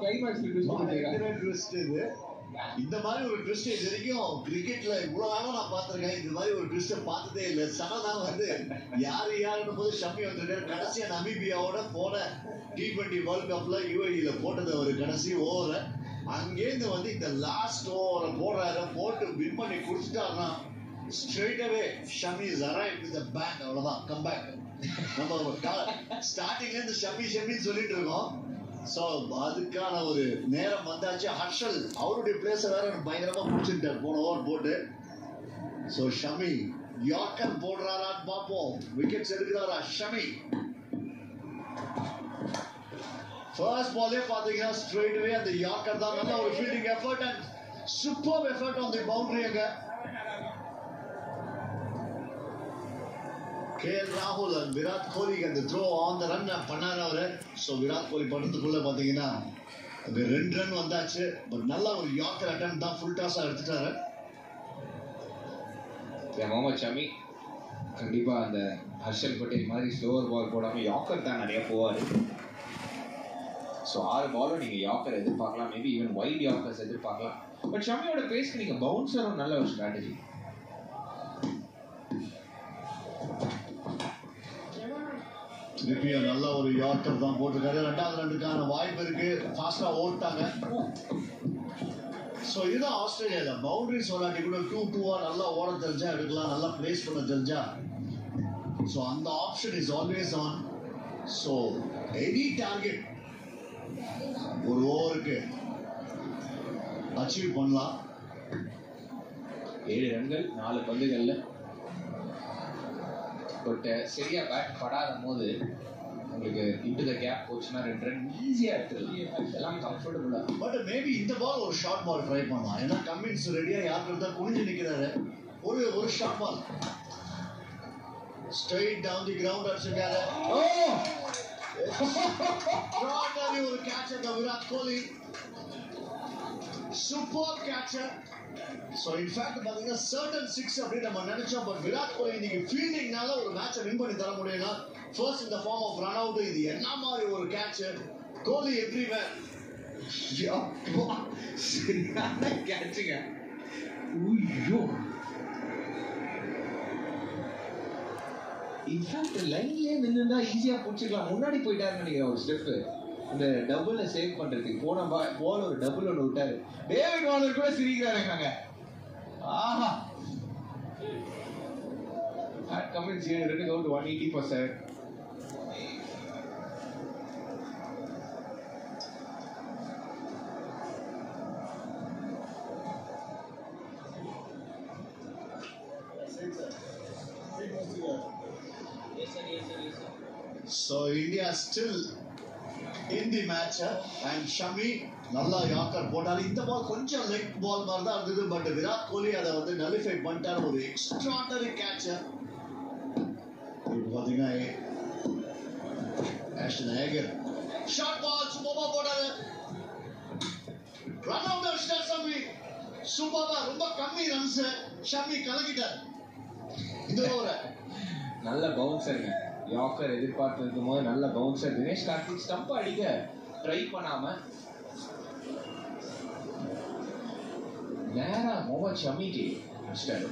கிளைமேக்ஸ்ல ட்விஸ்ட் பண்ணிருக்காங்க பயங்கர twist இது இந்த மாதிரி ஒரு ட்விஸ்ட் இது வரைக்கும் கிரிக்கெட்ல இவ்வளவு காலம் நான் பார்த்திருக்கேன் இந்த மாதிரி ஒரு ட்விஸ்ட பார்த்ததே இல்ல சனதான் வந்து யாரு யாருன்னு போது ஷம்மி வந்திருக்காரு கடைசியா நமீபியாவோட போன டி டுவெண்ட்டி வேர்ல்ட் கப்ல யூஏஇல போட்டது ஒரு கடைசி ஓவரை அங்கேருந்து வந்து இந்த லாஸ்ட் ஓவரை போடுறாரு போட்டு வின் பண்ணி குடிச்சிட்டாருன்னா straight away Shami is arrive with back அவ்வளவுதான் கம் பேக் நம்ம ஸ்டார்டிங்ல இருந்து ஷமி ஷமின்னு சொல்லிட்டு இருக்கோம் சோ அதுக்கான ஒரு நேரம் வந்தாச்சு ஹர்ஷல் அவருடைய பிளேஸ வேற எனக்கு பயங்கரமா பிடிச்சிட்டார் போன ஓவர் போட்டு சோ ஷமி யாக்கர் போடுறாரான்னு பார்ப்போம் விக்கெட்ஸ் எடுக்கிறாரா ஷமி ஃபர்ஸ்ட் பாலே பாத்தீங்கன்னா ஸ்ட்ரெயிட் அவே அந்த யாக்கர் தான் நல்ல ஒரு fielding effort and super effort on the boundary அங்க கே எல் ராகுல் and விராட் கோலி அந்த த்ரோ ஆன் த ரன் பண்ணாரு அவரு ஸோ விராட் கோலி பண்றதுக்குள்ள பாத்தீங்கன்னா அங்க ரெண்டு ரன் வந்தாச்சு பட் நல்ல ஒரு யாக்கர் அட்டம் தான் ஃபுல் டாஸா எடுத்துட்டாரு என் முகமது ஷமி கண்டிப்பா அந்த ஹர்ஷல் பட்டேல் மாதிரி ஸ்லோவர் பால் போடாம யாக்கர் தான் நிறைய போவாரு ஸோ ஆறு பாலும் நீங்க யாக்கர் எதிர்பார்க்கலாம் மேபி ஈவன் வைட் யாக்கர்ஸ் எதிர்பார்க்கலாம் பட் ஷமியோட பேஸ்க்கு நீங்க பவுன்சரும் நல்ல ஒரு ஸ்ட்ராட்டஜி திருப்பியும் நல்ல ஒரு யாக்கர் தான் போட்டிருக்காரு ரெண்டாவது ரெண்டுக்கான வாய்ப்பு இருக்கு ஃபாஸ்டா ஓட்டாங்க ஸோ இதுதான் ஆஸ்திரேலியால பவுண்டரி சொல்லாட்டி கூட டூ டூவா நல்லா ஓட தெரிஞ்சா எடுக்கலாம் நல்லா பிளேஸ் பண்ண தெரிஞ்சா ஸோ அந்த option is always on so any target ஒரு ஓவருக்கு அச்சீவ் பண்ணலாம் ஏழு ரன்கள் நாலு பந்துகள்ல பட் சரியா பேட் படாத போது உங்களுக்கு இன்டு த கேப் போச்சுன்னா ரெண்டு ரன் ஈஸியா எடுத்துடலாம் இதெல்லாம் கம்ஃபர்டபுளா பட் மேபி இந்த பால் ஒரு ஷார்ட் பால் ட்ரை பண்ணலாம் ஏன்னா கம்மின்ஸ் ரெடியா யாருக்கு தான் குனிஞ்சு நிக்கிறாரு ஒரு ஒரு short ball straight down the ground அடிச்சிருக்காரு Extraordinary ஒரு catch அந்த Virat Kohli super catcher so in fact பார்த்தீங்கன்னா சர்டன் சிக்ஸ் அப்படின்னு நம்ம நினைச்சோம் பட் விராட் கோலி இன்னைக்கு ஃபீல்டிங்னால ஒரு மேட்சை வின் பண்ணி தர முடியும்னா ஃபர்ஸ்ட் இந்த ஃபார்ம் ஆஃப் ரன் அவுட் இது என்ன மாதிரி ஒரு கேட்ச் கோலி எவ்ரிவேர் சரியான கேட்சுங்க ஐயோ இன்ஃபேக்ட் லைன்லயே நின்னுந்தா ஈஸியா பிடிச்சிக்கலாம் முன்னாடி போயிட்டாருன்னு நினைக்கிறேன் ஒரு ஸ்டெப் இந்த டபுள்ல சேவ் பண்றதுக்கு போன பால் ஒரு டபுள் ஒன்று விட்டாரு டேவிட் வார்னர் கூட சிரிக்கிறாருங்க ஆஹா That comments here, running out 180 for seven. So India still in the match and Shami நல்லா யாக்கர் போட்டாரு இந்த பால் கொஞ்சம் லெக் பால் மாதிரி தான் இருந்தது பட் விராட் கோலி அதை வந்து நலிஃபை பண்ணிட்டாரு ஒரு எக்ஸ்ட்ராடனரி கேட்ச் இப்போ பார்த்தீங்கன்னா ஆஷ்டன் ஏகர் ஷார்ட் பால் சூப்பராக போட்டாரு ரன் அவுட் அடிச்சிட்டார் ஷமி சூப்பரா ரொம்ப கம்மி ரன்ஸ் ஷமி கலக்கிட்டார் இந்த ஓவரை நல்ல பவுன்சருங்க யாக்கர் எதிர்பார்த்து இருக்கும் போது நல்ல பவுன்சர் தினேஷ் கார்த்திக் ஸ்டம்ப் அடிக்க ட்ரை பண்ணாம நேரா முகமது ஷமிக்கு அடிச்சிட்டாரு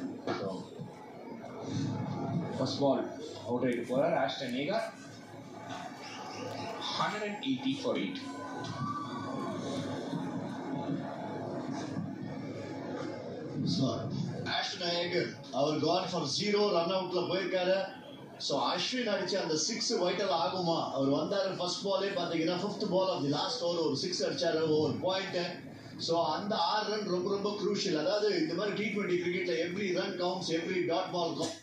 ஃபர்ஸ்ட் பால் அவுட் ஆயிட்டு போறார் Ashton Agar hundred and eighty for eight Ashton Agar அவர் கான் ஃபார் ஜீரோ ரன் அவுட்ல போயிருக்காரு ஸோ அஸ்வின் அடிச்ச அந்த சிக்ஸ் வைட்டல் ஆகுமா அவர் வந்தாரு ஃபர்ஸ்ட் பாலே பார்த்தீங்கன்னா fifth ball of the last over ஒரு சிக்ஸ் அடிச்சாரு ஒரு பாயிண்ட் ஸோ அந்த ஆறு ரன் ரொம்ப ரொம்ப குரூஷியல் அதாவது இந்த மாதிரி டி டுவெண்ட்டி கிரிக்கெட்ல every run counts every dot ball count